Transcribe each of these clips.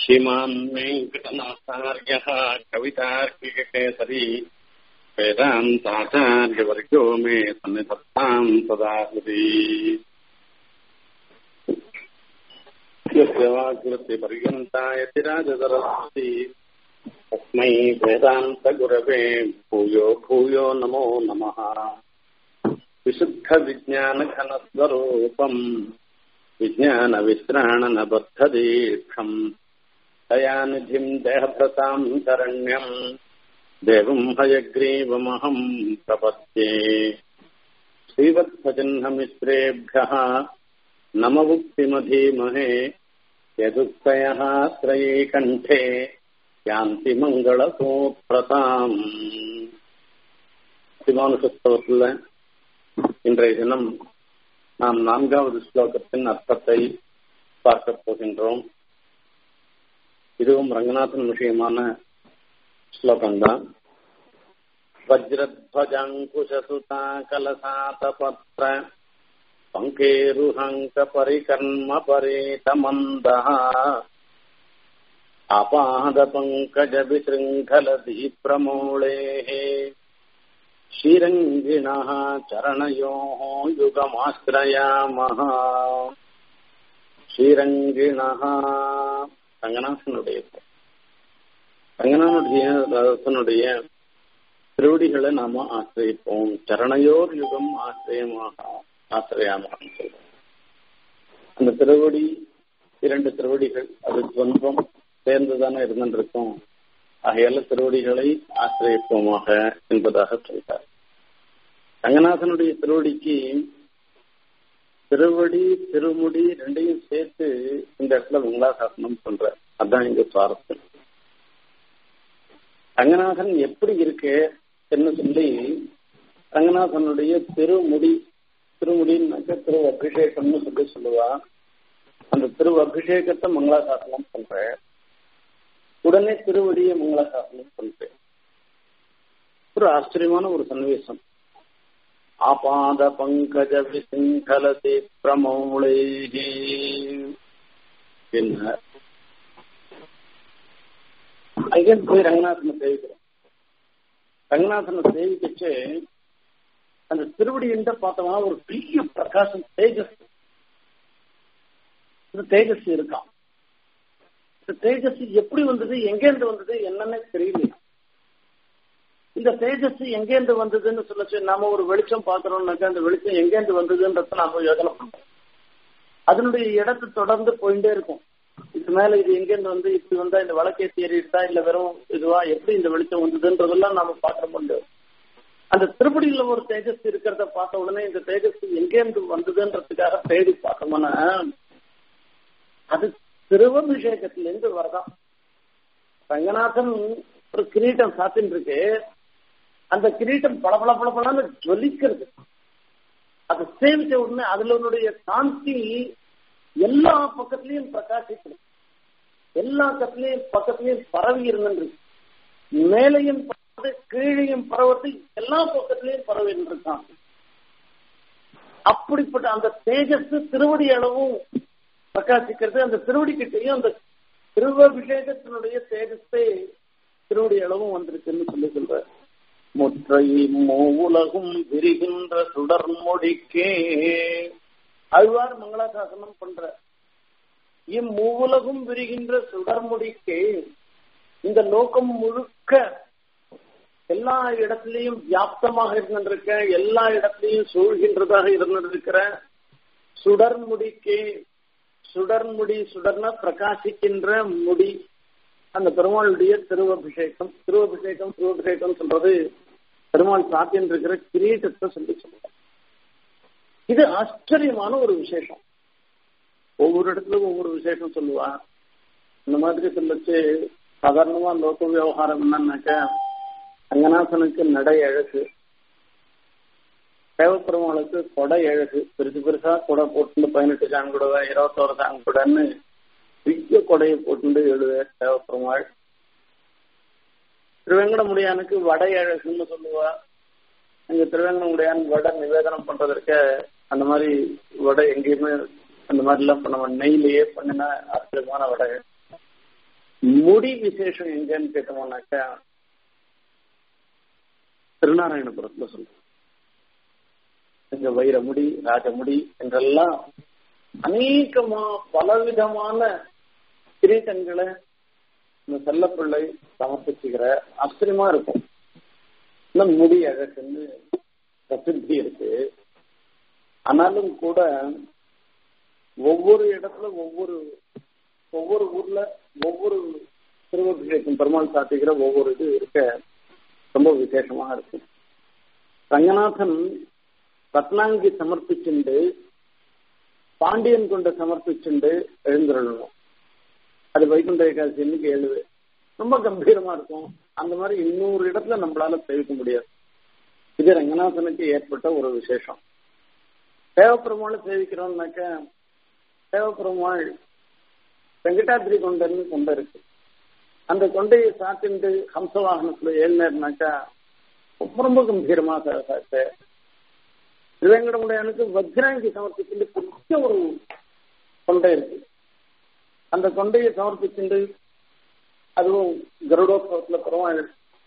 श्रीमान् वेङ्कटनाथार्यः कवितार्किककेसरी वेदान्ताचार्यवर्गो मे सन्निधत्ताम् सदा हृदि यस्य वाकृति पर्यन्ता यतिराजसरस्वती तस्मै वेदान्तगुरवे भूयो भूयो नमो नमः विशुद्धविज्ञानघनस्वरूपम् विज्ञानविश्राणनबद्धदीक्षम् दयानिधिम् देहभृताम् शरण्यम् देवम् हयग्रीवमहम् प्रपद्ये श्रीवत्सचिह्नमित्रेभ्यः नममुक्तिमधीमहे यदुक्तयः त्रये कण्ठे யாந்தி மங்களசூத்திரதாம் சிவானுஷஸ்தவத்தில் இன்றைய தினம் நாம் நான்காவது ஸ்லோகத்தின் அர்த்தத்தை பார்க்க போகின்றோம் இதுவும் ரங்கநாதன் விஷயமான ஸ்லோகம்தான் வஜ்ரத்வஜங்குஷசுதா கலசாதபத்ர பங்கேருஹங்க பரிகர்ம பரேதமந்தா आपादपङ्कजविशृङ्खलदीप्रमूलेः श्रीरङ्गिणः चरणयोः युगमाश्रयामः ஸ்ரீரங்கிணஹ ரங்கநாதனுடைய ரங்கநாதனுடைய ரசனுடைய திருவடிகளை நாம ஆசிரியப்போம் சரணையோர் யுகம் ஆசிரியமாக ஆசிரியாமாக சொல்றோம் அந்த திருவடி இரண்டு திருவடிகள் அது துன்பம் சேர்ந்துதானே இருந்திருக்கும் ஆகையால திருவடிகளை ஆசிரியப்போமாக என்பதாக சொல்றார் ரங்கநாதனுடைய திருவடிக்கு திருவடி திருமுடி ரெண்டையும் சேர்த்து இந்த இடத்துல மங்களாசாசனம் பண்ற அதான் இங்க சுவாரஸ்யம் ரங்கநாதன் எப்படி இருக்கு என்று சொல்லி ரங்கநாதனுடைய திருமுடி திருமுடினாக்க திரு அபிஷேகம்னு சொல்லி சொல்லுவா அந்த திரு அபிஷேகத்தை மங்களாசாசனம் பண்ற உடனே திருவடியை மங்களாசாசனம் பண்றேன் ஒரு ஆச்சரியமான ஒரு சன்னிவேசம் ஆபாத பங்கஜ விசிங்கலதி பிரமௌளே என்ன அங்கேயும் போய் ரங்கநாதனை சேவிக்கிறோம் ரங்கநாதனை சேவிக்கச்சு அந்த திருவடி என்ற பார்த்தோம்னா ஒரு பெரிய பிரகாசம் தேஜஸ் இந்த தேஜஸ் இருக்கான் இந்த தேஜஸ் எப்படி வந்தது எங்கேருந்து வந்தது என்னன்னு தெரியல இந்த தேஜஸ் எங்கேருந்து வந்ததுன்னு சொல்லச்சு நாம ஒரு வெளிச்சம் பாக்குறோம்னாக்கா அந்த வெளிச்சம் எங்கேருந்து வந்ததுன்றத நாம யோசனை பண்றோம் அதனுடைய இடத்தை தொடர்ந்து போயிட்டே இருக்கும் இது மேல இது எங்கேருந்து வந்து இப்படி வந்தா இந்த வழக்கேத்தி ஏறிடுதா இல்ல வெறும் இதுவா எப்படி இந்த வெளிச்சம் வந்ததுன்றதெல்லாம் நாம பாக்குற முடியும் அந்த திருப்படியில ஒரு தேஜஸ் இருக்கிறத பார்த்த உடனே இந்த தேஜஸ் எங்கேருந்து வந்ததுன்றதுக்காக தேடி பார்த்தோம்னா அது திருவபிஷேகத்திலிருந்து வரதான் ரங்கநாதன் ஒரு கிரீட்டம் சாத்தின்னு இருக்கு அந்த கிரீட்டம் பளபள பளபளன்னு ஜொலிக்கிறது அதை சேவிச்ச உடனே அதுல உன்னுடைய காந்தி எல்லா பக்கத்திலையும் பிரகாசிக்கிறது எல்லா கத்திலையும் பக்கத்திலையும் பரவி இருந்துருக்கு மேலையும் பரவது கீழையும் பரவது எல்லா பக்கத்திலையும் பரவி இருக்கான் அப்படிப்பட்ட அந்த தேஜஸ் திருவடி அளவும் பிரகாசிக்கிறது அந்த திருவடி கிட்டையும் அந்த திருவபிஷேகத்தினுடைய தேஜஸை திருவடி அளவும் வந்திருக்குன்னு சொல்லி சொல்ற முற்றை மூவுலகும் விரிகின்ற சுடர் மொழிக்கே அழ்வார் மங்களாசாசனம் பண்ற இம்மூவுலகும் விரிகின்ற சுடர்முடிக்கே இந்த லோகம் முழுக்க எல்லா இடத்திலையும் வியாப்தமாக இருந்திருக்க எல்லா இடத்திலையும் சூழ்கின்றதாக இருந்திருக்கிற சுடர்முடிக்கே சுடர்முடி சுடர்ன பிரகாசிக்கின்ற முடி அந்த பெருமாளுடைய திருவபிஷேகம் திருவபிஷேகம் திருவபிஷேகம் சொல்றது பெருமாள் சாத்தியன் இருக்கிற கிரீட்டத்தை சொல்லி சொல்ற இது ஆச்சரியமான ஒரு விசேஷம் ஒவ்வொரு இடத்துலயும் ஒவ்வொரு விசேஷம் சொல்லுவா இந்த மாதிரி சொல்லச்சு சாதாரணமா லோக விவகாரம் என்னன்னாக்க ரங்கநாதனுக்கு நடை அழகு தேவப்பெருமாளுக்கு கொடை அழகு பெருசு பெருசா கொடை போட்டு பதினெட்டு சாங்குடுவ இருபத்தோரு சாங்குடன்னு பெரிய கொடையை போட்டு எழுத தேவப்பெருமாள் திருவேங்கடமுடியானுக்கு வடை அழகுன்னு சொல்லுவா அங்க திருவேங்கடமுடியான் வடை நிவேதனம் பண்றதற்கு அந்த மாதிரி வடை எங்கேயுமே அந்த மாதிரி எல்லாம் பண்ண நெய்லயே பண்ணின ஆச்சரியமான வடை முடி விசேஷம் எங்கன்னு கேட்டோம்னாக்கா திருநாராயணபுரத்துல சொல்றோம் இங்க வைரமுடி ராஜமுடி என்றெல்லாம் அநேகமா பலவிதமான கிரீட்டங்களை இந்த செல்லப்பிள்ளை சமர்ப்பிச்சுக்கிற ஆச்சரியமா இருக்கும் இன்னும் முடி அழகுன்னு பிரசித்தி இருக்கு ஆனாலும் கூட ஒவ்வொரு இடத்துல ஒவ்வொரு ஒவ்வொரு ஊர்ல ஒவ்வொரு திருவபிஷேகம் பெருமாள் சாத்திக்கிற ஒவ்வொரு இது இருக்க ரொம்ப விசேஷமா இருக்கு ரங்கநாதன் ரத்னாங்கி சமர்ப்பிச்சுண்டு பாண்டியன் கொண்ட சமர்ப்பிச்சுண்டு எழுந்துடணும் அது வைகுண்ட ஏகாதசி இன்னைக்கு எழுது ரொம்ப கம்பீரமா இருக்கும் அந்த மாதிரி இன்னொரு இடத்துல நம்மளால தெரிவிக்க முடியாது இது ரங்கநாதனுக்கு ஏற்பட்ட ஒரு விசேஷம் தேவப்பெருமாள் சேவிக்கிறோம்னாக்க தேவப்பெருமாள் வெங்கடாத்ரி கொண்டன்னு கொண்ட இருக்கு அந்த கொண்டையை சாத்திண்டு ஹம்சவாகனத்துல ஏறினாக்கா ரொம்ப ரொம்ப கம்பீரமா திருவேங்கடமுடையானுக்கு வஜ்ராங்கி சமர்ப்பிச்சுட்டு பெரிய ஒரு கொண்டை இருக்கு அந்த கொண்டையை சமர்ப்பிச்சுட்டு அதுவும் கருடோத்சவத்துல பெருமாள்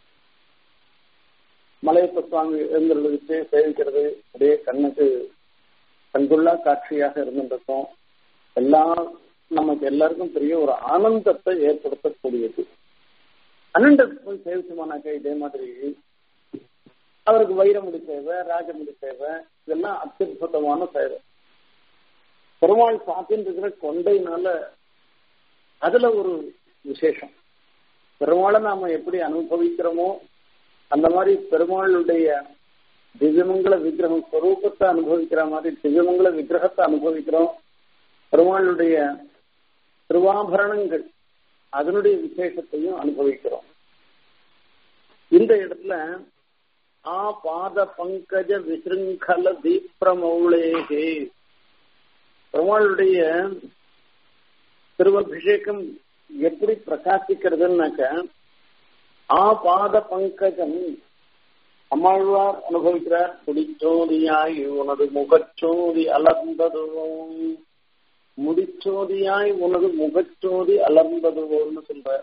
மலையப்ப சுவாமி எழுந்திருச்சு சேவிக்கிறது அப்படியே கண்ணுக்கு கண்கொள்ளா காட்சியாக இருந்துருக்கும் எல்லாம் நமக்கு எல்லாருக்கும் பெரிய ஒரு ஆனந்தத்தை ஏற்படுத்தக்கூடியது அனண்டத்துக்கு போய் சேவிச்சோமானாக்கா இதே மாதிரி அவருக்கு வைரமுடி தேவை ராஜமுடி தேவை இதெல்லாம் அத்தியுதமான சேவை பெருமாள் சாத்தின்னு இருக்கிற கொண்டையினால அதுல ஒரு விசேஷம் பெருமாளை நாம எப்படி அனுபவிக்கிறோமோ அந்த மாதிரி பெருமாளுடைய திவ்யமங்கல விக்கிரகம் ஸ்வரூபத்தை அனுபவிக்கிற மாதிரி திவ்யமங்கல விக்கிரகத்தை அனுபவிக்கிறோம் பெருமாளுடைய திருவாபரணங்கள் அதனுடைய விசேஷத்தையும் அனுபவிக்கிறோம் இந்த இடத்துல ஆ பாத பங்கஜ விசிருங்கல தீப்ரமௌளேகே பெருமாளுடைய திருவபிஷேகம் எப்படி பிரகாசிக்கிறதுனாக்க ஆ பாத பங்கஜம் அம்மாழ்வார் அனுபவிக்கிறார் குடிச்சோதியாய் உனது முகச்சோதி அலர்ந்ததுவோம் முடிச்சோதியாய் உனது முகச்சோதி அலர்ந்ததுவோன்னு சொல்ற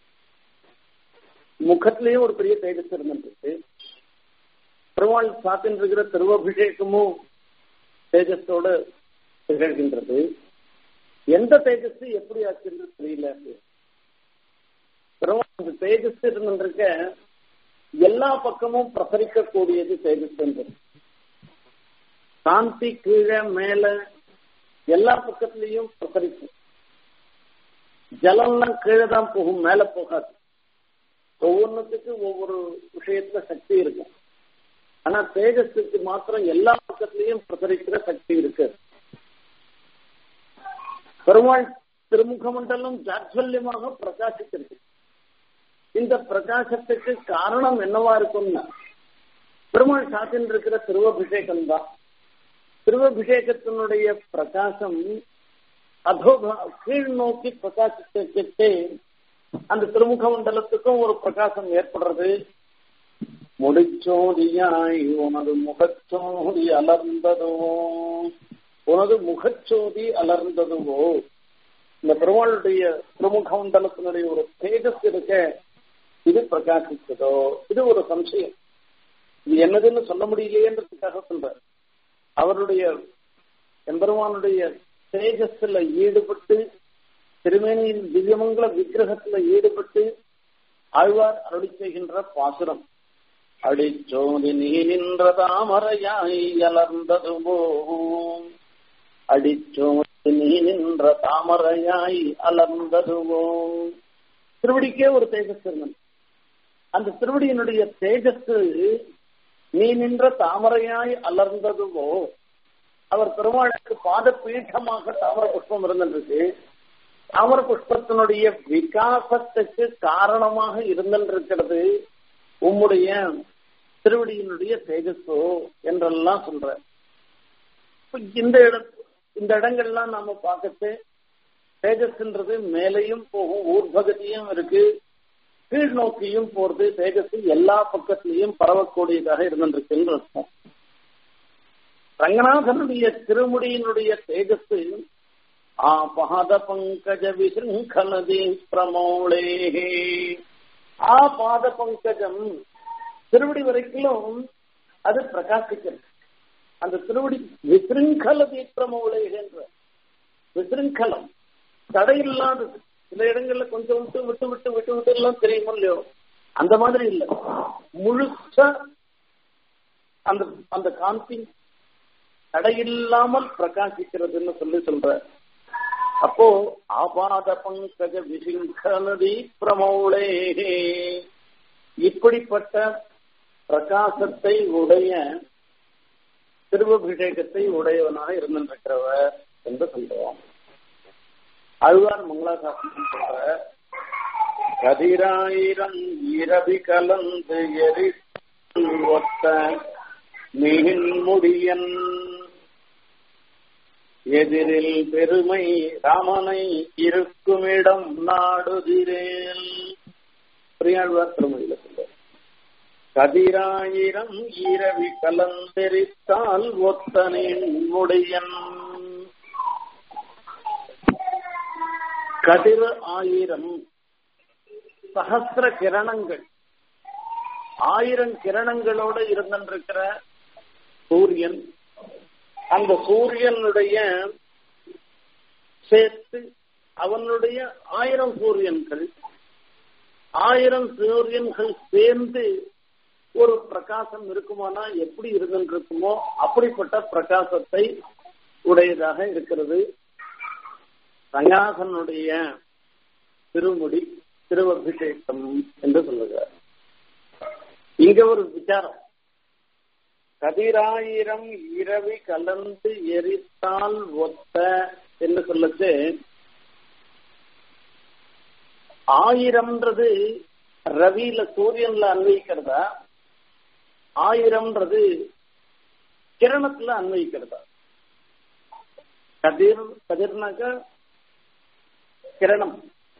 முகத்திலேயே ஒரு பெரிய தேஜஸ் இருந்துருக்கு பெருமாள் சாத்தின் இருக்கிற திருவபிஷேகமும் தேஜஸோட திகழ்கின்றது எந்த தேஜஸ் எப்படி ஆச்சுன்றது தெரியல பெருமாள் தேஜஸ் இருந்திருக்க எல்லா பக்கமும் பிரசரிக்கக்கூடியது தேஜஸ் சாந்தி கீழே மேல எல்லா பக்கத்திலையும் பிரசரிக்கும் ஜலம்லாம் கீழே தான் போகும் மேல போகாது ஒவ்வொன்றுத்துக்கு ஒவ்வொரு விஷயத்துல சக்தி இருக்கும் ஆனா தேஜஸுக்கு மாத்திரம் எல்லா பக்கத்திலையும் பிரசரிக்கிற சக்தி இருக்கு பெருமாள் திருமுக மண்டலம் ஜாஜ்வல்யமாக பிரகாசிக்கிறது இந்த பிரகாசத்துக்கு காரணம் என்னவா இருக்கும்னா பெருமாள் சாத்தின் இருக்கிற திருவபிஷேகம் தான் திருவபிஷேகத்தினுடைய பிரகாசம் அதோ கீழ் நோக்கி பிரகாசிச்சுட்டு அந்த திருமுக மண்டலத்துக்கும் ஒரு பிரகாசம் ஏற்படுறது முடிச்சோதியாய் உனது முகச்சோதி அலர்ந்ததுவோ உனது முகச்சோதி அலர்ந்ததுவோ இந்த பெருமாளுடைய திருமுக மண்டலத்தினுடைய ஒரு தேஜஸ் இருக்க இது பிரகாசித்ததோ இது ஒரு சம்சயம் இது என்னதுன்னு சொல்ல முடியலையேன்றதுக்காக சொல்ற அவருடைய எம்பெருமானுடைய தேஜஸ்ல ஈடுபட்டு திருமேனியின் திவ்யமங்கல விக்கிரகத்துல ஈடுபட்டு ஆழ்வார் அருளி செய்கின்ற பாசுரம் அடிச்சோதி நீ நின்ற தாமரையாய் அலர்ந்ததுவோ அடிச்சோதி நீ நின்ற தாமரையாய் அலர்ந்ததுவோ திருவடிக்கே ஒரு தேஜஸ் இருந்தது அந்த திருவடியினுடைய தேஜஸ் நீ நின்ற தாமரையாய் அலர்ந்ததுவோ அவர் பெருமாளுக்கு பாத பீഠமாக தாமர புஷ்பம் இருந்திருக்கு தாமர புஷ்பத்தினுடைய விகாசத்துக்கு காரணமாக இருந்திருக்கிறது உம்முடைய திருவடியினுடைய தேஜஸோ என்றெல்லாம் சொல்ற இந்த இட இந்த இடங்கள்லாம் நாம பார்க்கட்டு தேஜஸ்ன்றது மேலையும் போகும் ஊர்பகதியும் இருக்கு கீழ் நோக்கியும் போறது தேஜஸ் எல்லா பக்கத்திலையும் பரவக்கூடியதாக இருந்திருக்குன்னு அர்த்தம் ரங்கநாதனுடைய திருமுடியினுடைய தேஜஸ் ஆபாத பங்கஜ விசிருங்கலதி பிரமோளே ஆ பாத பங்கஜம் திருவடி வரைக்கும் அது பிரகாசிக்கிறது அந்த திருவடி விசிருங்கல தீப்ரமோளே என்ற விசிருங்கலம் தடையில்லாதது சில இடங்கள்ல கொஞ்சம் விட்டு விட்டு விட்டு விட்டு விட்டு எல்லாம் தெரியுமோ இல்லையோ அந்த மாதிரி இல்ல முழுசா அந்த அந்த காந்தி தடையில்லாமல் பிரகாசிக்கிறதுன்னு சொல்லி சொல்ற அப்போ ஆபாத பங்கஜ விசிங்கனதி பிரமௌளே இப்படிப்பட்ட பிரகாசத்தை உடைய திருவபிஷேகத்தை உடையவனாக இருந்திருக்கிறவர் என்று சொல்றோம் அழுவார் மங்களாசாசனம் சொல்ற கதிராயிரம் இரவி கலந்து எரி ஒத்த மீன் முடியன் எதிரில் பெருமை ராமனை இருக்குமிடம் நாடுதிரேல் பிரியாழ்வார் திருமொழியில சொல்ற கதிராயிரம் இரவி கலந்தெரித்தால் ஒத்தனின் முடியன் கதிர் ஆயிரம் சகசிர கிரணங்கள் ஆயிரம் கிரணங்களோட இருந்திருக்கிற சூரியன் அந்த சூரியனுடைய சேர்த்து அவனுடைய ஆயிரம் சூரியன்கள் ஆயிரம் சூரியன்கள் சேர்ந்து ஒரு பிரகாசம் இருக்குமானா எப்படி இருந்திருக்குமோ அப்படிப்பட்ட பிரகாசத்தை உடையதாக இருக்கிறது ரங்காசனுடைய திருமுடி திருவபிஷேகம் என்று சொல்லுகிறார் இங்க ஒரு விசாரம் கதிராயிரம் இரவி கலந்து எரித்தால் ஒத்த என்று சொல்லச்சு ஆயிரம்ன்றது ரவியில சூரியன்ல அன்வயிக்கிறதா ஆயிரம்ன்றது கிரணத்துல அன்வயிக்கிறதா கதிர் கதிர்னாக்க கிரணம்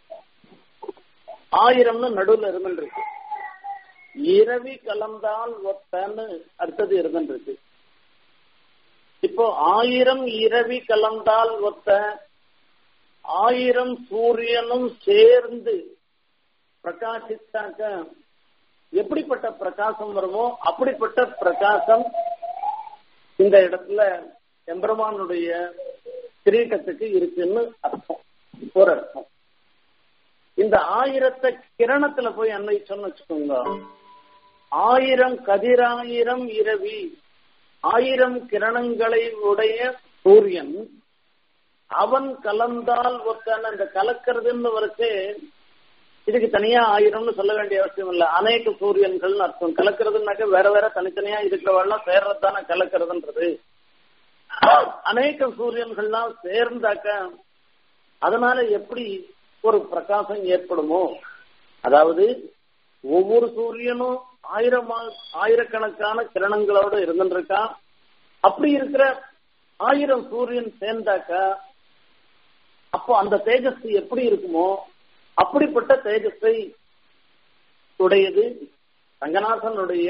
ஆயிரம்னு நடுவுல இருந்துருக்கு இரவி கலந்தால் ஒத்தன்னு அடுத்தது இருந்துருக்கு இப்போ ஆயிரம் இரவி கலந்தால் ஒத்த ஆயிரம் சூரியனும் சேர்ந்து பிரகாசித்தாக்க எப்படிப்பட்ட பிரகாசம் வருமோ அப்படிப்பட்ட பிரகாசம் இந்த இடத்துல எம்பெருமானுடைய கிரீட்டத்துக்கு இருக்குன்னு அர்த்தம் ஒரு அர்த்தம் இந்த ஆயிரத்தை கிரணத்துல போய் அன்வைச்சோம்னு வச்சுக்கோங்க ஆயிரம் கதிராயிரம் இரவி ஆயிரம் கிரணங்களை உடைய சூரியன் அவன் கலந்தால் ஒருத்தன் அந்த கலக்கிறதுன்னு வரைச்சு இதுக்கு தனியா ஆயிரம்னு சொல்ல வேண்டிய அவசியம் இல்ல அநேக சூரியன்கள்னு அர்த்தம் கலக்கிறதுனாக்க வேற வேற தனித்தனியா இருக்கிறவெல்லாம் சேர்றது தானே கலக்கிறதுன்றது அநேக சூரியன்கள்லாம் சேர்ந்தாக்க அதனால எப்படி ஒரு பிரகாசம் ஏற்படுமோ அதாவது ஒவ்வொரு சூரியனும் ஆயிரம் ஆயிரக்கணக்கான கிரணங்களோட இருந்துருக்கான் அப்படி இருக்கிற ஆயிரம் சூரியன் சேர்ந்தாக்கா அப்போ அந்த தேஜஸ் எப்படி இருக்குமோ அப்படிப்பட்ட தேஜஸை உடையது ரங்கநாதனுடைய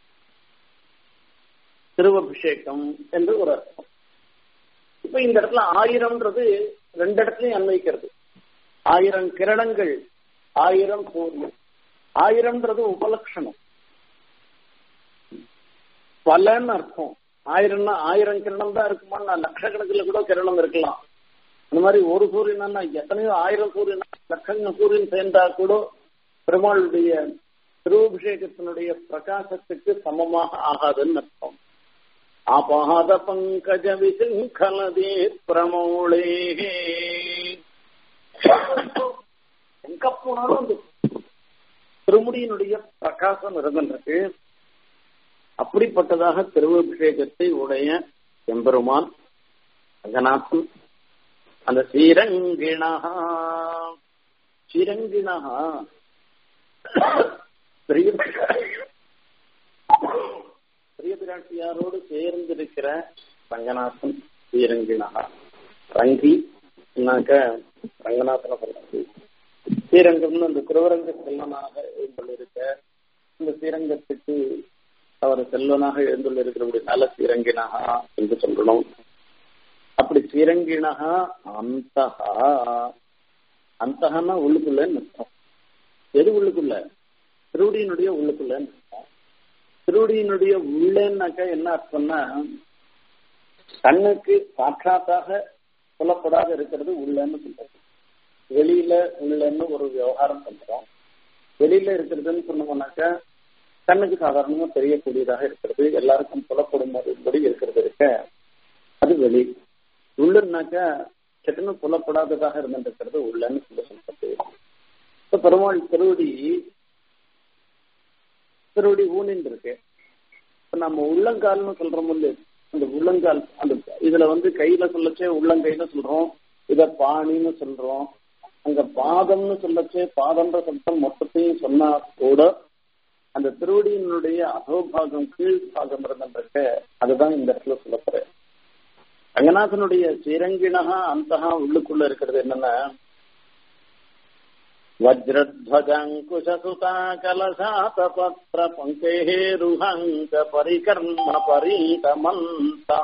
திருவபிஷேகம் என்று ஒரு அர்த்தம் இப்ப இந்த இடத்துல ஆயிரம்ன்றது ரெண்டு இடத்துலயும் அன்வைக்கிறது ஆயிரம் கிரணங்கள் ஆயிரம் சூரியன் ஆயிரம்ன்றது உபலட்சணம் பலன்னு அர்த்தம் ஆயிரம்னா ஆயிரம் கிரணம் தான் இருக்குமா நான் லட்சக்கணக்கில் கூட கிரணம் இருக்கலாம் அந்த மாதிரி ஒரு சூரியனா எத்தனையோ ஆயிரம் சூரியன் லட்சம் சூரியன் சேர்ந்தா கூட பெருமாளுடைய திருவபிஷேகத்தினுடைய பிரகாசத்துக்கு சமமாக ஆகாதுன்னு அர்த்தம் ஆபாத பங்கஜ விசிங்கலதே பிரமௌளே எங்க போனாலும் அந்த திருமுடியினுடைய பிரகாசம் இருக்கின்றது அப்படிப்பட்டதாக திருவபிஷேகத்தை உடைய எம்பெருமான் ரங்கநாதன் அந்த ஸ்ரீரங்கிணா ஸ்ரீரங்கிணா பெரிய பெரிய பிராட்டியாரோடு சேர்ந்திருக்கிற ரங்கநாதன் ஸ்ரீரங்கிணா ரங்கி ரங்கநாதனை சொல்றது ஸ்ரீரங்கம்னு அந்த திருவரங்க செல்வனாக எழுந்துள்ளிருக்க இந்த ஸ்ரீரங்கத்துக்கு அவர் செல்வனாக எழுந்துள்ளிருக்கிறபடினால ஸ்ரீரங்கினாக என்று சொல்லணும் அப்படி ஸ்ரீரங்கிணகா அந்தகா அந்தகன்னா உள்ளுக்குள்ளன்னு அர்த்தம் எது உள்ளுக்குள்ள திருவடியினுடைய உள்ளுக்குள்ளன்னு அர்த்தம் திருவடியினுடைய உள்ளேன்னாக்கா என்ன அர்த்தம்னா கண்ணுக்கு சாட்சாத்தாக சொல்லப்படாத இருக்கிறது உள்ளன்னு சொல்றது வெளியில உள்ளன்னு ஒரு விவகாரம் பண்றோம் வெளியில இருக்கிறதுன்னு சொன்னோம்னாக்கா கண்ணுக்கு சாதாரணமா தெரியக்கூடியதாக இருக்கிறது எல்லாருக்கும் புலப்படும்படி இருக்கிறது இருக்க அது வெளி உள்ளுனாக்கா சட்டுன்னு புலப்படாததாக இருந்துருக்கிறது உள்ளன்னு சொல்ல சொல்றது இப்ப பெருமாள் திருவடி திருவடி ஊனின்னு இருக்கு இப்ப நம்ம உள்ளங்கால்னு சொல்றோம் இல்ல அந்த உள்ளங்கால் அந்த இதுல வந்து கையில சொல்லச்சே உள்ளங்கைன்னு சொல்றோம் இத பாணின்னு சொல்றோம் அங்க பாதம்னு சொல்லச்சே பாதம்ன்ற சப்தம் மொத்தத்தையும் சொன்னா கூட அந்த திருவடியினுடைய அதோபாகம் கீழ் பாகம் இருந்துருக்க அதுதான் இந்த இடத்துல சொல்லப்படுறேன் ரங்கநாதனுடைய ஸ்ரீரங்கிணகா அந்தகா உள்ளுக்குள்ள இருக்கிறது என்னன்னா வஜ்ரத்வஜங்குஷசுதா கலசாதபத்ர பங்கேருஹங்க பரிகர்ம பரீதமந்தா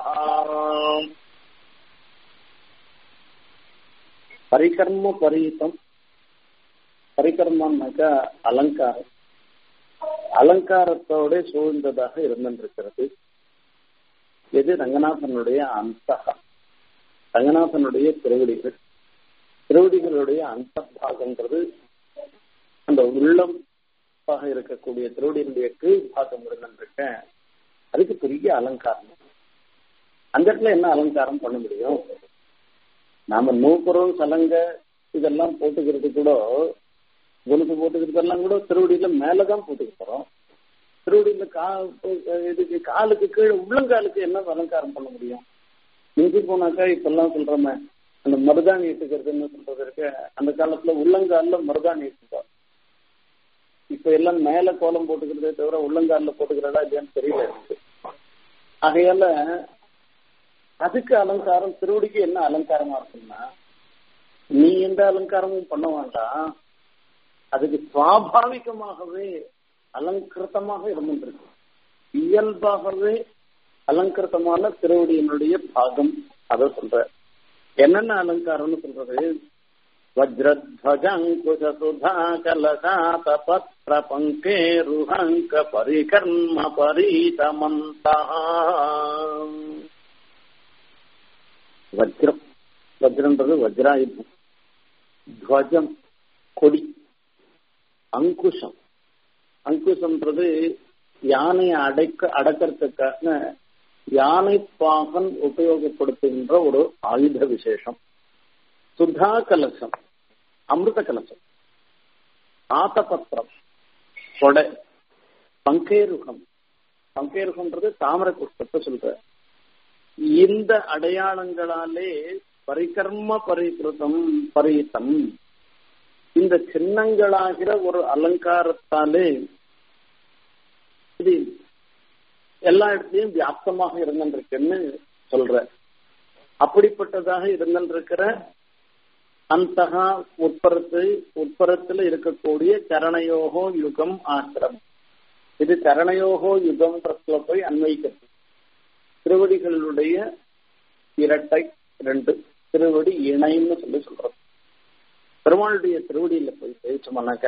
பரிகர்ம பரீதம் பரிகர்மன்னாக்கா அலங்காரம் அலங்காரத்தோட சூழ்ந்ததாக இருந்திருக்கிறது இது ரங்கநாதனுடைய அந்தகா ரங்கநாதனுடைய திருவடிகள் திருவடிகளுடைய அந்த பாகங்கிறது அந்த உள்ளம் இருக்கக்கூடிய திருவடியினுடைய கீழ் பாகம் இருந்திருக்க அதுக்கு பெரிய அலங்காரம் அந்த இடத்துல என்ன அலங்காரம் பண்ண முடியும் நாம நூப்புறம் சலங்க இதெல்லாம் போட்டுக்கிறது கூட கொலுசு போட்டுக்கிறதெல்லாம் கூட திருவடியில மேலதான் போட்டுக்க போறோம் திருவடியில கா இதுக்கு காலுக்கு கீழே உள்ளங்காலுக்கு என்ன அலங்காரம் பண்ண முடியும் மிஞ்சி போனாக்கா இப்பெல்லாம் சொல்றோமே அந்த மருதாணி இட்டுக்கிறதுன்னு சொல்றது இருக்கு அந்த காலத்துல உள்ளங்கால்ல மருதாணி இட்டுப்பா இப்ப எல்லாம் மேல கோலம் போட்டுக்கிறதே தவிர உள்ளங்கால்ல போட்டுக்கிறதா இல்லையான்னு தெரியல இருக்கு ஆகையால அதுக்கு அலங்காரம் திருவடிக்கு என்ன அலங்காரமா இருக்குன்னா நீ எந்த அலங்காரமும் பண்ண வேண்டாம் அதுக்கு சுவாபாவிகமாகவே அலங்கிருத்தமாக இருந்துருக்கு இயல்பாகவே அலங்கிருத்தமான திருவடியினுடைய பாகம் அதை சொல்ற என்னென்ன அலங்காரம்னு சொல்றது வஜ்ரத்வஜங்குஷசுதா கலசாத பத்ர பங்கே ருஹங்க பரிகர்ம பரீதமந்தா வஜ்ரம் வஜ்ரன்றது வஜ்ராயுதம் துவஜம் கொடி அங்குஷம் அங்குஷம்ன்றது யானையை அடைக்க அடக்கிறதுக்காக யானை பாகன் உபயோகப்படுத்துகின்ற ஒரு ஆயுத விசேஷம் சுதா கலசம் அமிர்த கலசம் ஆத்தபத்திரம் கொடை பங்கேருகம் பங்கேருகம்ன்றது தாமரை புஷ்பத்தை சொல்ற இந்த அடையாளங்களாலே பரிகர்ம பரிகிருதம் பரீதம் இந்த சின்னங்களாகிற ஒரு அலங்காரத்தாலே இது எல்லா இடத்துலயும் வியாப்தமாக இருந்திருக்குன்னு சொல்ற அப்படிப்பட்டதாக இருந்திருக்கிற அந்த உட்பரத்து உட்பரத்துல இருக்கக்கூடிய கரணயோகோ யுகம் ஆசிரம் இது கரணயோகோ யுகம்ன்றதுல போய் அன்வைக்கிறது திருவடிகளுடைய இரட்டை ரெண்டு திருவடி இணைன்னு சொல்லி சொல்றது பெருமாளுடைய திருவடியில போய் பேசோம்னாக்க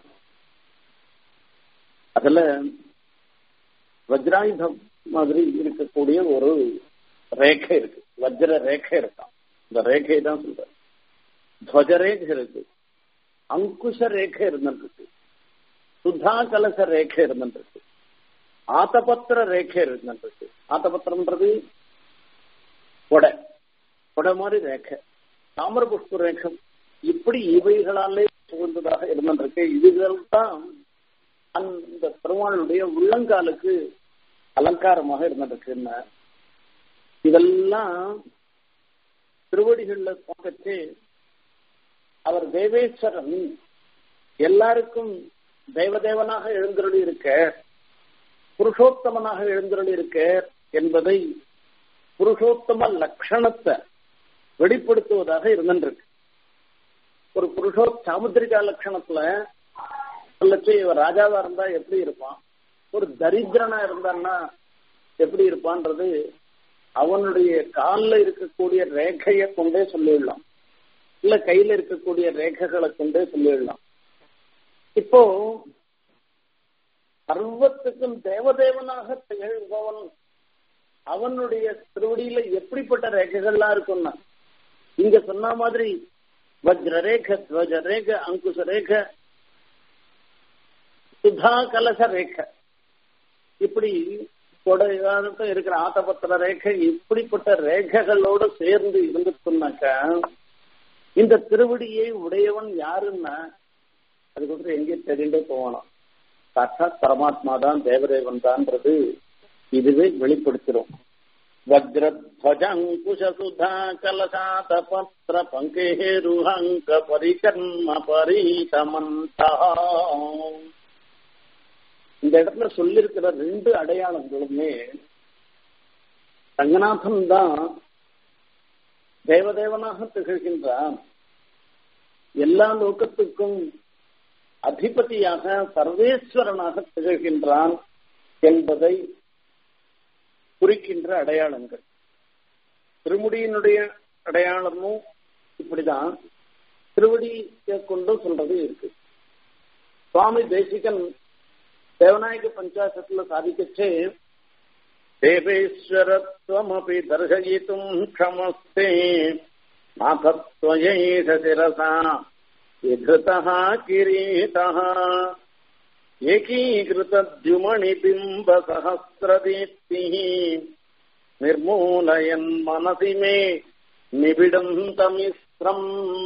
அதுல வஜ்ராயுதம் மாதிரி இருக்கக்கூடிய ஒரு ரேகை இருக்கு வஜ்ர ரேகை இருக்கான் இந்த ரேகை தான் சொல்ற துவஜ ரேகை இருக்கு அங்குஷ ரேகை இருந்துருக்கு சுதா கலச ரேகை இருந்துருக்கு ஆத்தபத்திர ரேகை இருந்துருக்கு ஆத்தபத்திரம்ன்றது கொடை கொடை மாதிரி ரேகை தாமர புஷ்ப ரேகம் இப்படி இவைகளாலே புகுந்ததாக இருந்திருக்கு இதுகள் தான் அந்த பெருமாளுடைய உள்ளங்காலுக்கு அலங்காரமாக இருந்திருக்குன்னு இதெல்லாம் திருவடிகள்ல பார்க்கச்சு அவர் தேவேஸ்வரன் எல்லாருக்கும் தெய்வதேவனாக எழுந்தருளி இருக்க புருஷோத்தமனாக எழுந்தருளி இருக்க என்பதை புருஷோத்தம லட்சணத்தை வெளிப்படுத்துவதாக இருந்திருக்கு ஒரு புருஷோ சாமுத்திரிகா லட்சணத்துல சொல்லச்சு இவர் ராஜாவா இருந்தா எப்படி இருப்பான் ஒரு தரித்திரனா இருந்தான்னா எப்படி இருப்பான்றது அவனுடைய காலில் இருக்கக்கூடிய ரேகையை கொண்டே சொல்லிடலாம் இல்ல கையில இருக்கக்கூடிய ரேகைகளை கொண்டே சொல்லிடலாம் இப்போ சர்வத்துக்கும் தேவதேவனாக திகழ்பவன் அவனுடைய திருவடியில எப்படிப்பட்ட ரேகைகள்லாம் இருக்கும்னா இங்க சொன்ன மாதிரி வஜ்ர ரேக துவஜ ரேக அங்குச ரேக சுதா கலச ரேக இப்படி கொடையானட்டும் இருக்கிற ஆத்தபத்திர ரேகை இப்படிப்பட்ட ரேகைகளோடு சேர்ந்து இருந்துச்சுனாக்கா இந்த திருவடியை உடையவன் யாருன்னா அதுக்கப்புறம் எங்கேயும் தெரிந்தே போகணும் சாட்சாத் பரமாத்மா தான் தேவதேவன் தான்ன்றது இதுவே வெளிப்படுத்திடும் வஜ்ரத்வஜங்குஷசுதா கலசாத பத்திர பங்கேருஹங்க பரிகர்ம பரீதமந்தா இந்த இடத்துல சொல்லிருக்கிற ரெண்டு அடையாளங்களுமே ரங்கநாதன் தான் தேவதேவனாக திகழ்கின்றான் எல்லா லோகத்துக்கும் அதிபதியாக சர்வேஸ்வரனாக திகழ்கின்றான் என்பதை குறிக்கின்ற அடையாளங்கள் திருமுடியினுடைய அடையாளமும் இப்படிதான் திருவடியை கொண்டு சொல்றது இருக்கு சுவாமி தேசிகன் தேவநாயக பஞ்சாசத்துல சாதிக்கச்சே தேவேஸ்வரத்வமபி தர்சயித்தும் க்ஷமஸ்தே நாதத்வயைஷ சிரசா विधृतः किरीटः एकीकृतद्युमणिबिम्बसहस्रदीप्तिः निर्मूलयन् मनसि मे நிபிடந்தமிஸ்ரம்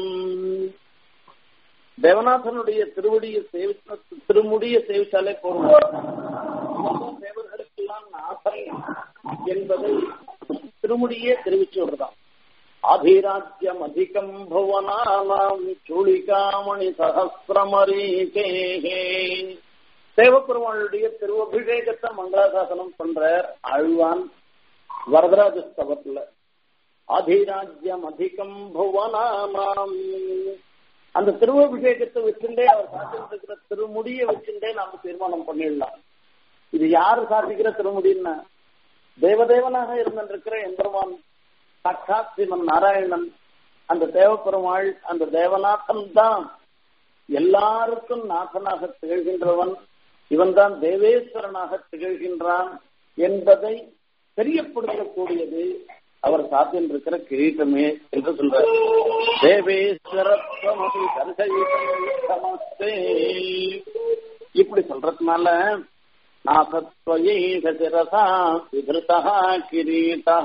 தேவநாதனுடைய திருவடியை சேவித்த திருமுடியை சேவித்தாலே போதும் தேவர்களுக்கெல்லாம் நாசம் என்பதை திருமுடியே தெரிவிச்சு விடுறதான் அபிராஜ்யம் அதிகம் புவனானாம் சூளிகாமணி சகசிரமரீகே தேவப்பெருமாளுடைய திருவபிஷேகத்தை மங்களாசாசனம் பண்றார் ஆழ்வான் வரதராஜ ஸ்தவத்துல அதிராஜ்யம் அதிகம் புவனானாம் அந்த திருவபிஷேகத்தை வச்சுட்டே அவர் சாத்திருக்கிற திருமுடியை வச்சுட்டே நாம தீர்மானம் பண்ணிடலாம் இது யாரு சாதிக்கிற திருமுடின்னா தேவதேவனாக இருந்திருக்கிற எம்பெருமான் சாட்சாத் ஸ்ரீமன் நாராயணன் அந்த தேவப்பெருமாள் அந்த தேவநாதன் தான் எல்லாருக்கும் நாதனாக திகழ்கின்றவன் இவன் தான் தேவேஸ்வரனாக திகழ்கின்றான் என்பதை தெரியப்படுத்தக்கூடியது அவர் சாத்தியம் இருக்கிற கிரீட்டமே என்று சொல்றார் தேவேஸ்வரத்வமபி தரிசயித்தே இப்படி சொல்றதுனால நாசத்வயேக சிரசா விதிருதா கிரீட்டா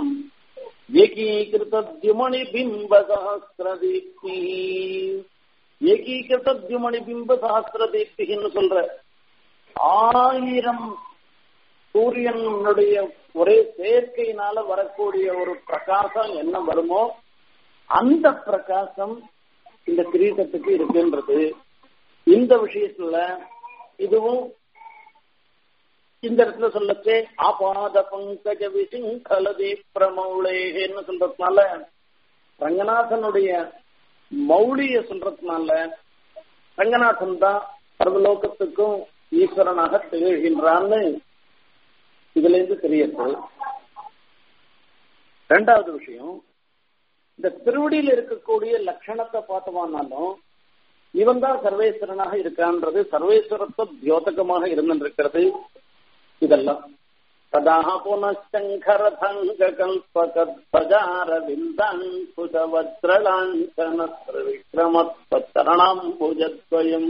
ஏகீகிருத்தத்யுமணிபிம்ப ஏகீகிருத்தத்யுமணிபிம்ப சகசிரதீப்தின்னு சொல்ற ஆயிரம் சூரியனுடைய ஒரே சேர்க்கையினால வரக்கூடிய ஒரு பிரகாசம் என்ன வருமோ அந்த பிரகாசம் இந்த கிரீட்டத்துக்கு இருக்குன்றது இந்த விஷயத்துல இதுவும் இந்த இடத்துல சொல்லச்சே ஆபாத பங்கஜ விசிங்கலதி பிரமௌளேன்னு சொல்றதுனால ரங்கநாதனுடைய மௌலிய சொல்றதுனால ரங்கநாதன் தான் சர்வலோகத்துக்கும் ஈஸ்வரனாக திகழ்கின்றான்னு இதுல இருந்து தெரியுது ரெண்டாவது விஷயம் இந்த திருவடியில் இருக்கக்கூடிய லட்சணத்தை பார்த்தோமானாலும் இவன் தான் சர்வேஸ்வரனாக இருக்கான்றது சர்வேஸ்வரத்துவ தியோதகமாக இருந்திருக்கிறது இதெல்லாம் ததா புனச்சங்கரதங்க கல்பகத்வஜார விந்தாங்குசவத்ரலாஞ்சனஸ்ர விக்ரமத்வச்சரணாம் புஜத்வயம்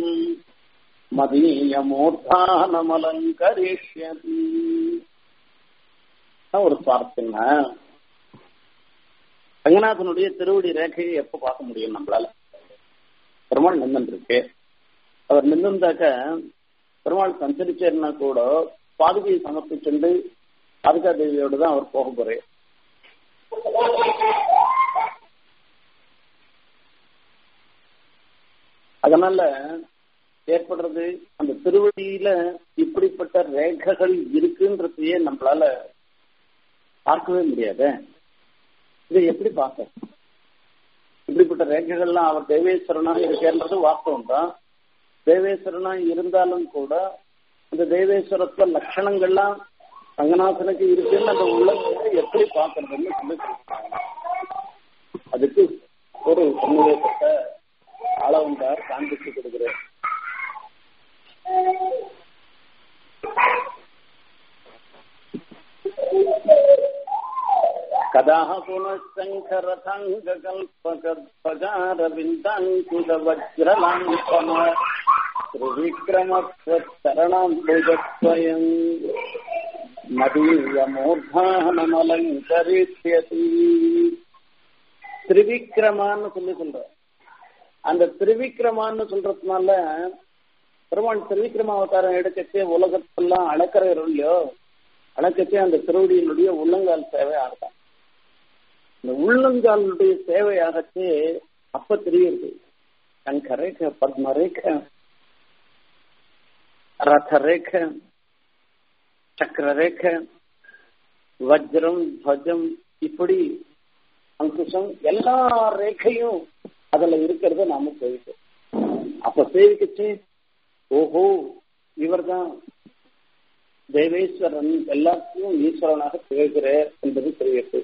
மதீயமூர்த்தானமலங்கரிஷ்யதி ஒரு சுவார்த்தங்க ரங்கநாதனுடைய திருவடி ரேகையை எப்ப பார்க்க முடியும் நம்மளால பெருமாள் நின்று இருக்கு அவர் நின்றுந்தாக்க பெருமாள் சஞ்சரிச்சேர்னா கூட பாதுகையை சமர்ப்பிச்சுண்டு பாதுகா தேவியோடு தான் அவர் போக போறேன் அதனால ஏற்படுறது அந்த திருவடியில இப்படிப்பட்ட ரேகைகள் இருக்குன்றதையே நம்மளால பார்க்கவே முடியாது இதை எப்படி பார்க்க இப்படிப்பட்ட ரேகைகள்லாம் அவர் தேவேஸ்வரனாக இருக்கேன்றது வாஸ்தவம் தான் தேவேஸ்வரனா இருந்தாலும் கூட இந்த தேவேஸ்வரத்துவ லட்சணங்கள்லாம் ரங்கநாதனுக்கு இருக்குன்னு அந்த உள்ளங்களை எப்படி பார்க்கறதுன்னு சொல்லி கொடுத்தாங்க அதுக்கு ஒரு சமூகப்பட்ட ஆளவந்தார் காண்பிச்சு கொடுக்கிறார் कदा पुनःशङ्करसङ्गकल्पकर्पजारविन्दाङ्कुशवज्रलाङ्कम त्रिविक्रमस्वचरणाम्बुजस्वयम् மதீயமூர்தானமலங்கரிஷ்யதி திரிவிக்ரமான்னு சொல்லி சொல்ற அந்த திரிவிக்ரமான்னு சொல்றதுனால பெருமாள் திரிவிக்ரம அவதாரம் எடுக்கச்சே உலகத்தெல்லாம் அளக்கிற இல்லையோ அளக்கச்சே அந்த திருவடியினுடைய உள்ளங்கால் சேவை ஆகலாம் இந்த உள்ளங்காலுடைய சேவையாகச்சே அப்ப தெரியுது சங்கரேக பத்மரேக ரதரேக சக்கரரேக வஜ்ரம் துவஜம் இப்படி அங்குஷம் எல்லா ரேகையும் அதுல இருக்கிறத நாம சேவிக்கும் அப்ப சேவிக்கச்சு ஓஹோ இவர்தான் தேவேஸ்வரன் எல்லாத்தையும் ஈஸ்வரனாக திகழ்கிறார் என்பது தெரிகிறது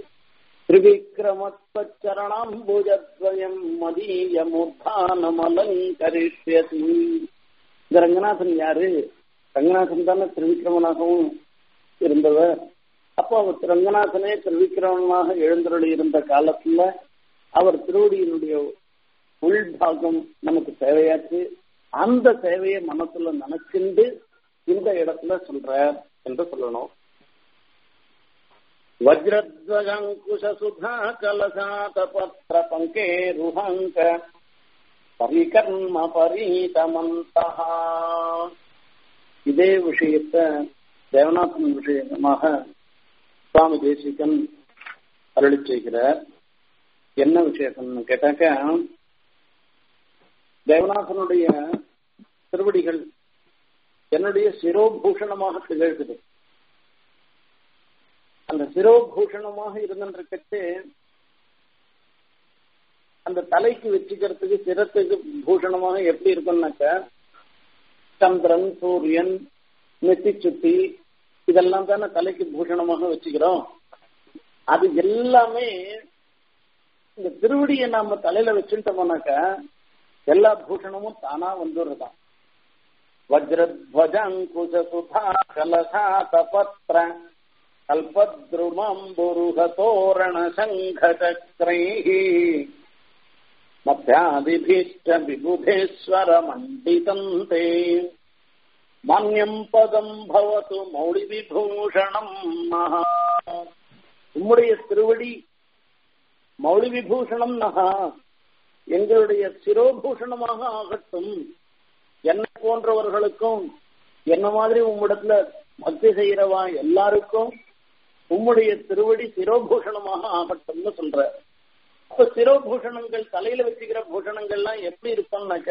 திரிவிக்ரமத்வச்சரணாம்புஜத்வயம் மதீயமுத்தானமலங்கரிஷ்யதி இந்த ரங்கநாதன் யாரு ரங்கநாதன் தானே திருவிக்கிரமனாகவும் இருந்தவர் அப்போ அவர் ரங்கநாதனே திருவிக்கிரமனாக எழுந்தருளி இருந்த காலத்துல அவர் திருவடியினுடைய உள்பாகம் நமக்கு தேவையாச்சு அந்த சேவையை மனசுல நினைச்சுண்டு இந்த இடத்துல சொல்ற என்று சொல்லணும் வஜ்ரத்வஜங்குஷசுதா கலசாத பத்திர பங்கே ருஹங்க பரிகர்ம பரீதமந்தா இதே விஷயத்த தேவநாதன் விஷயமாக சுவாமி தேசிகன் அருளி செய்கிறார் என்ன விஷயம்னு கேட்டாக்க தேவநாதனுடைய திருவடிகள் என்னுடைய சிரோபூஷணமாக திகழ்கிறது அந்த சிரோபூஷணமாக இருந்திருக்கச்சு அந்த தலைக்கு வச்சுக்கிறதுக்கு சிரத்துக்கு பூஷணமாக எப்படி இருக்கும்னாக்க சந்திரன் சூரியன் நெத்தி சுத்தி இதெல்லாம் தானே தலைக்கு பூஷணமாக வச்சுக்கிறோம் அது எல்லாமே இந்த திருவடியை நாம தலையில வச்சுட்டோம்னாக்க எல்லா பூஷணமும் தானா வந்துடுறதான் வஜ்ரத்வஜங்குசுதா கலசாத பத்திர கல்பத்ருமம்புருகதோரண சங்கச்சக்ரைः மத்தியாதிபீஷ்ட விபுதேஸ்வர மண்டிதம் தே மான்யம் பதம் பவத்து மௌளி விபூஷணம் மகா உம்முடைய திருவடி மௌளி விபூஷணம் நகா எங்களுடைய சிரோபூஷணமாக ஆகட்டும் என்ன போன்றவர்களுக்கும் என்ன மாதிரி உம்மிடத்துல பக்தி செய்யறவா எல்லாருக்கும் உம்முடைய திருவடி சிரோபூஷணமாக ஆகட்டும்னு சொல்ற அப்ப சிரோபூஷணங்கள் தலையில வச்சுக்கிற பூஷணங்கள்லாம் எப்படி இருக்கும்னாக்க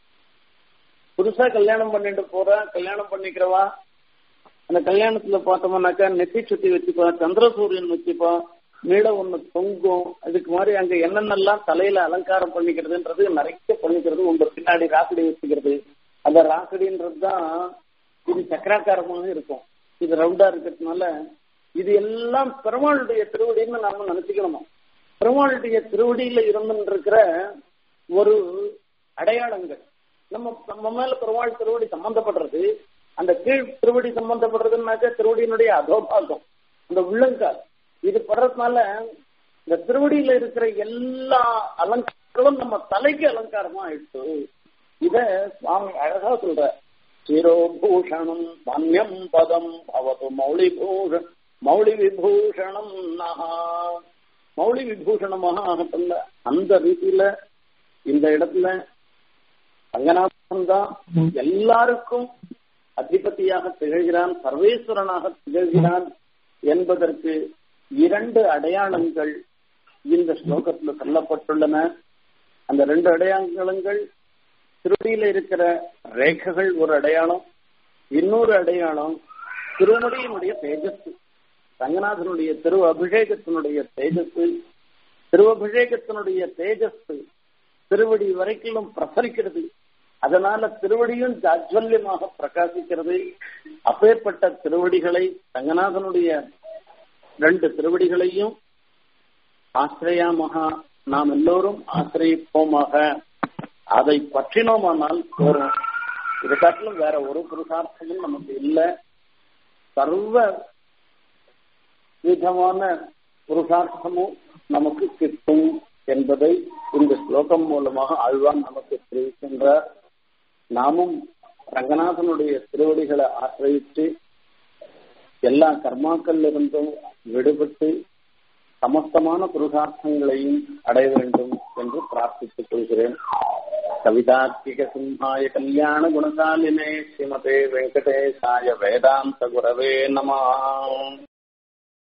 புதுசா கல்யாணம் பண்ணிட்டு போறா கல்யாணம் பண்ணிக்கிறவா அந்த கல்யாணத்துல பார்த்தோம்னாக்கா நெத்தி சுத்தி வச்சுப்பா சந்திரசூரியன் வச்சுப்பா மீட ஒண்ணு தொங்கும் அதுக்கு மாதிரி அங்க என்னென்னலாம் தலையில அலங்காரம் பண்ணிக்கிறதுன்றது நிறைய பண்ணிக்கிறது உங்க பின்னாடி ராக்கடி வச்சுக்கிறது அந்த ராக்கடின்றது தான் இது சக்கராக்காரமாக இருக்கும் இது ரவுண்டா இருக்கிறதுனால இது எல்லாம் பெருமாளுடைய திருவடின்னு நாம நினைச்சுக்கணுமா பெருமாளுடைய திருவடியில இருந்துருக்கிற ஒரு அடையாளங்கள் நம்ம நம்ம மேல பெருமாள் திருவடி சம்பந்தப்படுறது அந்த கீழ் திருவடி சம்பந்தப்படுறதுனாக்க திருவடியினுடைய அதோபாகம் அந்த உள்ளங்கால் இது படுறதுனால இந்த திருவடியில இருக்கிற எல்லா அலங்காரங்களும் நம்ம தலைக்கு அலங்காரமா ஆயிடுச்சு இத சுவாமி அழகா சொல்ற சிரோபூஷணம் மன்யம் பதம் பவது மௌளி பூஷ மௌளி விபூஷணம் நகா மௌளி விபூஷணமாக ஆகட்டும்ல அந்த ரீதியில இந்த இடத்துல ரங்கநாதன் தான் எல்லாருக்கும் அதிபதியாக திகழ்கிறான் சர்வேஸ்வரனாக திகழ்கிறான் என்பதற்கு இரண்டு அடையாளங்கள் இந்த ஸ்லோகத்துல சொல்லப்பட்டுள்ளன அந்த ரெண்டு அடையாளங்கள் திருடியில இருக்கிற ரேகைகள் ஒரு அடையாளம் இன்னொரு அடையாளம் திருமுடியினுடைய தேஜஸ் ரங்கநாதனுடைய திரு அபிஷேகத்தினுடைய தேஜஸ் திருவபிஷேகத்தினுடைய தேஜஸ் திருவடி வரைக்கும் பிரசரிக்கிறது அதனால திருவடியும் ஜாஜ்வல்யமாக பிரகாசிக்கிறது அப்பேற்பட்ட திருவடிகளை ரங்கநாதனுடைய ரெண்டு திருவடிகளையும் ஆசிரியாமகா நாம் எல்லோரும் ஆசிரியப்போமாக அதை பற்றினோமானால் போறோம் இதை காட்டிலும் வேற ஒரு புருஷார்த்தமும் நமக்கு இல்லை சர்வ விதமான புருஷார்த்தமும் நமக்கு கிட்டும் என்பதை இந்த ஸ்லோகம் மூலமாக ஆழ்வான் நமக்கு தெரிவிக்கின்றார் நாமும் ரங்கநாதனுடைய திருவடிகளை ஆசிரியித்து எல்லா கர்மாக்கள் இருந்தும் விடுபட்டு சமஸ்தமான புருஷார்த்தங்களையும் அடைய வேண்டும் என்று பிரார்த்தித்துக் கொள்கிறேன் கவிதாத்மிக சிம்ஹாய கல்யாண குணசாலினே ஸ்ரீமதே வெங்கடேசாய வேதாந்த குரவே நமா